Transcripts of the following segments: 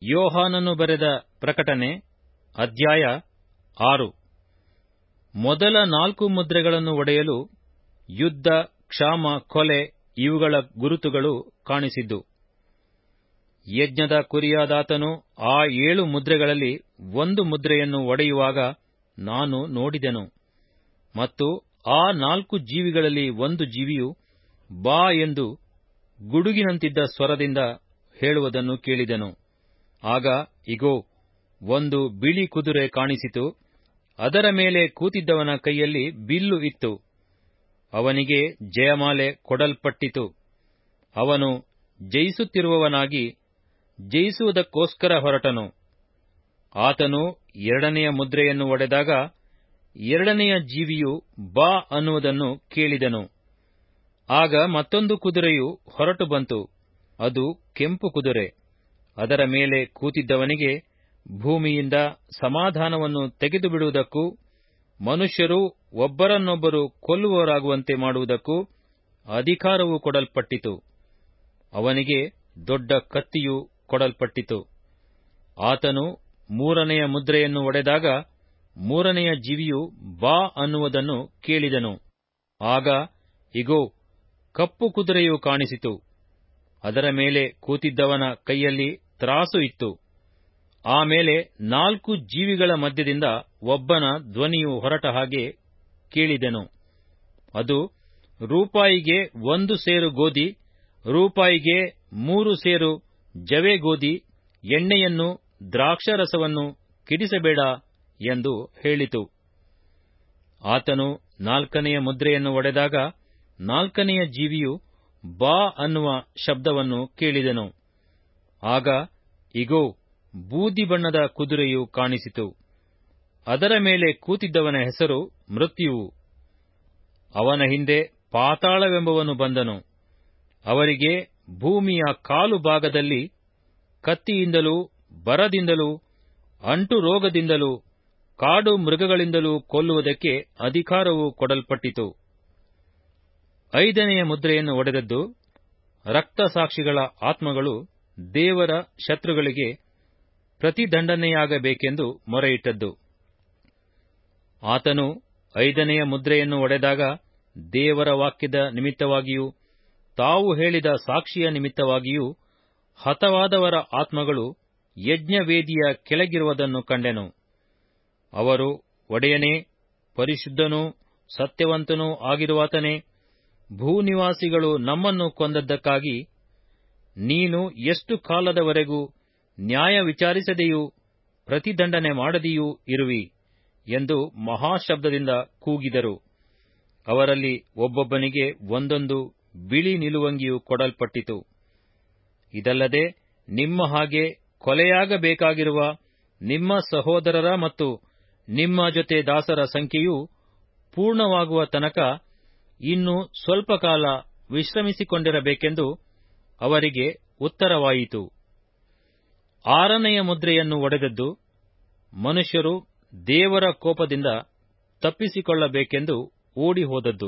ಯೋಹಾನನು ಬರೆದ ಪ್ರಕಟಣೆ ಅಧ್ಯಾಯ ಆರು ಮೊದಲ ನಾಲ್ಕು ಮುದ್ರೆಗಳನ್ನು ಒಡೆಯಲು ಯುದ್ಧ ಕ್ಷಾಮ ಕೊಲೆ ಇವುಗಳ ಗುರುತುಗಳು ಕಾಣಿಸಿದ್ದು ಯಜ್ಞದ ಕುರಿಯಾದಾತನು ಆ ಏಳು ಮುದ್ರೆಗಳಲ್ಲಿ ಒಂದು ಮುದ್ರೆಯನ್ನು ಒಡೆಯುವಾಗ ನಾನು ನೋಡಿದೆನು ಮತ್ತು ಆ ನಾಲ್ಕು ಜೀವಿಗಳಲ್ಲಿ ಒಂದು ಜೀವಿಯು ಬಾ ಎಂದು ಗುಡುಗಿನಂತಿದ್ದ ಸ್ವರದಿಂದ ಹೇಳುವುದನ್ನು ಕೇಳಿದೆನು ಆಗ ಇಗೋ ಒಂದು ಬಿಳಿ ಕುದುರೆ ಕಾಣಿಸಿತು ಅದರ ಮೇಲೆ ಕೂತಿದ್ದವನ ಕೈಯಲ್ಲಿ ಬಿಲ್ಲು ಇತ್ತು ಅವನಿಗೆ ಜಯಮಾಲೆ ಕೊಡಲ್ಪಟ್ಟಿತು ಅವನು ಜಯಿಸುತ್ತಿರುವವನಾಗಿ ಜಯಿಸುವುದಕ್ಕೋಸ್ಕರ ಹೊರಟನು ಆತನು ಎರಡನೆಯ ಮುದ್ರೆಯನ್ನು ಒಡೆದಾಗ ಎರಡನೆಯ ಜೀವಿಯು ಬಾ ಅನ್ನುವುದನ್ನು ಕೇಳಿದೆನು ಆಗ ಮತ್ತೊಂದು ಕುದುರೆಯು ಹೊರಟು ಬಂತು ಅದು ಕೆಂಪು ಕುದುರೆ ಅದರ ಮೇಲೆ ಕೂತಿದ್ದವನಿಗೆ ಭೂಮಿಯಿಂದ ಸಮಾಧಾನವನ್ನು ತೆಗೆದುಬಿಡುವುದಕ್ಕೂ ಮನುಷ್ಯರು ಒಬ್ಬರನ್ನೊಬ್ಬರು ಕೊಲ್ಲುವವರಾಗುವಂತೆ ಮಾಡುವುದಕ್ಕೂ ಅಧಿಕಾರವು ಕೊಡಲ್ಪಟ್ಟಿತು ಅವನಿಗೆ ದೊಡ್ಡ ಕತ್ತಿಯು ಕೊಡಲ್ಪಟ್ಟಿತು ಆತನು ಮೂರನೆಯ ಮುದ್ರೆಯನ್ನು ಒಡೆದಾಗ ಮೂರನೆಯ ಜೀವಿಯು ಬಾ ಅನ್ನುವುದನ್ನು ಕೇಳಿದನು ಆಗ ಇಗೋ ಕಪ್ಪು ಕುದುರೆಯು ಕಾಣಿಸಿತು ಅದರ ಮೇಲೆ ಕೂತಿದ್ದವನ ಕೈಯಲ್ಲಿ ತ್ರಾಸು ಇತ್ತು ಆಮೇಲೆ ನಾಲ್ಕು ಜೀವಿಗಳ ಮಧ್ಯದಿಂದ ಒಬ್ಬನ ಧ್ವನಿಯು ಹೊರಟ ಹಾಗೆ ಕೇಳಿದೆನು ಅದು ರೂಪಾಯಿಗೆ ಒಂದು ಸೇರು ಗೋಧಿ ರೂಪಾಯಿಗೆ ಮೂರು ಸೇರು ಜವೆ ಗೋಧಿ ಎಣ್ಣೆಯನ್ನು ದ್ರಾಕ್ಷಾರಸವನ್ನು ಕಿಡಿಸಬೇಡ ಎಂದು ಹೇಳಿತು ಆತನು ನಾಲ್ಕನೆಯ ಮುದ್ರೆಯನ್ನು ಒಡೆದಾಗ ನಾಲ್ಕನೆಯ ಜೀವಿಯು ಬಾ ಅನ್ನುವ ಶಬ್ದವನ್ನು ಕೇಳಿದೆನು ಆಗ ಇಗೋ ಬೂದಿ ಬಣ್ಣದ ಕುದುರೆಯು ಕಾಣಿಸಿತು ಅದರ ಮೇಲೆ ಕೂತಿದ್ದವನ ಹೆಸರು ಮೃತ್ಯುವು ಅವನ ಹಿಂದೆ ಪಾತಾಳವೆಂಬವನು ಬಂದನು ಅವರಿಗೆ ಭೂಮಿಯ ಕಾಲು ಭಾಗದಲ್ಲಿ ಕತ್ತಿಯಿಂದಲೂ ಬರದಿಂದಲೂ ಅಂಟು ರೋಗದಿಂದಲೂ ಕಾಡು ಮೃಗಗಳಿಂದಲೂ ಕೊಲ್ಲುವುದಕ್ಕೆ ಅಧಿಕಾರವು ಕೊಡಲ್ಪಟ್ಟಿತು ಐದನೆಯ ಮುದ್ರೆಯನ್ನು ಒಡೆದದ್ದು ರಕ್ತಸಾಕ್ಷಿಗಳ ಆತ್ಮಗಳು ದೇವರ ಶತ್ರುಗಳಿಗೆ ಪ್ರತಿದಂಡನೆಯಾಗಬೇಕೆಂದು ಮೊರೆಯಿಟ್ಟದ್ದು ಆತನು ಐದನೆಯ ಮುದ್ರೆಯನ್ನು ಒಡೆದಾಗ ದೇವರ ವಾಕ್ಯದ ನಿಮಿತ್ತವಾಗಿಯೂ ತಾವು ಹೇಳಿದ ಸಾಕ್ಷಿಯ ನಿಮಿತ್ತವಾಗಿಯೂ ಹತವಾದವರ ಆತ್ಮಗಳು ಯಜ್ಞವೇದಿಯ ಕೆಳಗಿರುವುದನ್ನು ಕಂಡೆನು ಅವರು ಒಡೆಯನೇ ಪರಿಶುದ್ಧನೂ ಸತ್ಯವಂತನೂ ಆಗಿರುವಾತನೇ ಭೂನಿವಾಸಿಗಳು ನಮ್ಮನ್ನು ಕೊಂದದ್ದಕ್ಕಾಗಿ ನೀನು ಎಷ್ಟು ಕಾಲದವರೆಗೂ ನ್ಯಾಯ ವಿಚಾರಿಸದೆಯೂ ಪ್ರತಿದಂಡನೆ ಮಾಡದೆಯೂ ಇರುವಿ ಎಂದು ಮಹಾಶಬ್ದದಿಂದ ಕೂಗಿದರು ಅವರಲ್ಲಿ ಒಬ್ಬೊಬ್ಬನಿಗೆ ಒಂದೊಂದು ಬಿಳಿ ನಿಲುವಂಗಿಯು ಕೊಡಲ್ಪಟ್ಟಿತು ಇದಲ್ಲದೆ ನಿಮ್ಮ ಹಾಗೆ ಕೊಲೆಯಾಗಬೇಕಾಗಿರುವ ನಿಮ್ಮ ಸಹೋದರರ ಮತ್ತು ನಿಮ್ಮ ಜೊತೆ ದಾಸರ ಸಂಖ್ಯೆಯು ಪೂರ್ಣವಾಗುವ ತನಕ ಇನ್ನು ಸ್ವಲ್ಪ ಕಾಲ ವಿಶ್ರಮಿಸಿಕೊಂಡಿರಬೇಕೆಂದು ಅವರಿಗೆ ಉತ್ತರವಾಯಿತು ಆರನೆಯ ಮುದ್ರೆಯನ್ನು ಒಡೆದದ್ದು ಮನುಷ್ಯರು ದೇವರ ಕೋಪದಿಂದ ತಪ್ಪಿಸಿಕೊಳ್ಳಬೇಕೆಂದು ಓಡಿ ಹೋದದ್ದು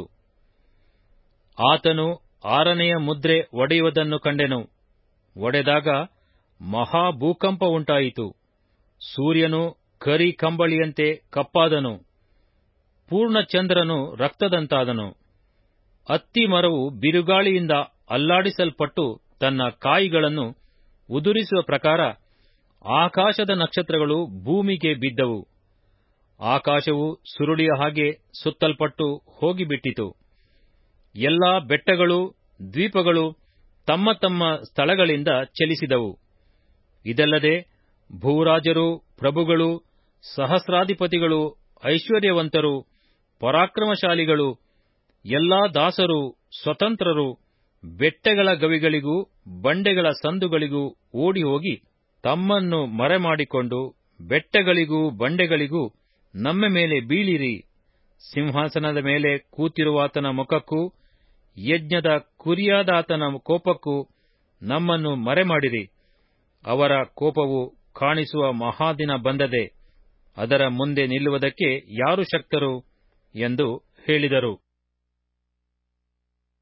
ಆತನು ಆರನೆಯ ಮುದ್ರೆ ಒಡೆಯುವುದನ್ನು ಕಂಡೆನು ಒಡೆದಾಗ ಮಹಾಭೂಕಂಪ ಉಂಟಾಯಿತು ಸೂರ್ಯನು ಕರಿ ಕಂಬಳಿಯಂತೆ ಕಪ್ಪಾದನು ಪೂರ್ಣಚಂದ್ರನು ರಕ್ತದಂತಾದನು ಅತ್ತಿ ಮರವು ಬಿರುಗಾಳಿಯಿಂದ ಅಲ್ಲಾಡಿಸಲ್ಪಟ್ಟು ತನ್ನ ಕಾಯಿಗಳನ್ನು ಉದುರಿಸುವ ಪ್ರಕಾರ ಆಕಾಶದ ನಕ್ಷತ್ರಗಳು ಭೂಮಿಗೆ ಬಿದ್ದವು ಆಕಾಶವು ಸುರುಳಿಯ ಹಾಗೆ ಸುತ್ತಲ್ಪಟ್ಟು ಹೋಗಿಬಿಟ್ಟಿತು ಎಲ್ಲಾ ಬೆಟ್ಟಗಳು ದ್ವೀಪಗಳು ತಮ್ಮ ತಮ್ಮ ಸ್ಥಳಗಳಿಂದ ಚಲಿಸಿದವು ಇದಲ್ಲದೆ ಭೂರಾಜರು ಪ್ರಭುಗಳು ಸಹಸ್ರಾಧಿಪತಿಗಳು ಐಶ್ವರ್ಯವಂತರು ಪರಾಕ್ರಮಶಾಲಿಗಳು ಎಲ್ಲಾ ದಾಸರು ಸ್ವತಂತ್ರರು ಬೆಟ್ಟಗಳ ಗವಿಗಳಿಗೂ ಬಂಡೆಗಳ ಸಂದುಗಳಿಗೂ ಓಡಿ ಹೋಗಿ ತಮ್ಮನ್ನು ಮರೆಮಾಡಿಕೊಂಡು ಬೆಟ್ಟಗಳಿಗೂ ಬಂಡೆಗಳಿಗೂ ನಮ್ಮ ಮೇಲೆ ಬೀಳಿರಿ ಸಿಂಹಾಸನದ ಮೇಲೆ ಕೂತಿರುವಾತನ ಮುಖಕ್ಕೂ ಯಜ್ಞದ ಕುರಿಯಾದಾತನ ಕೋಪಕ್ಕೂ ನಮ್ಮನ್ನು ಮರೆಮಾಡಿರಿ ಅವರ ಕೋಪವು ಕಾಣಿಸುವ ಮಹಾದಿನ ಬಂದದೆ ಅದರ ಮುಂದೆ ನಿಲ್ಲುವುದಕ್ಕೆ ಯಾರು ಶಕ್ತರು ಎಂದು ಹೇಳಿದರು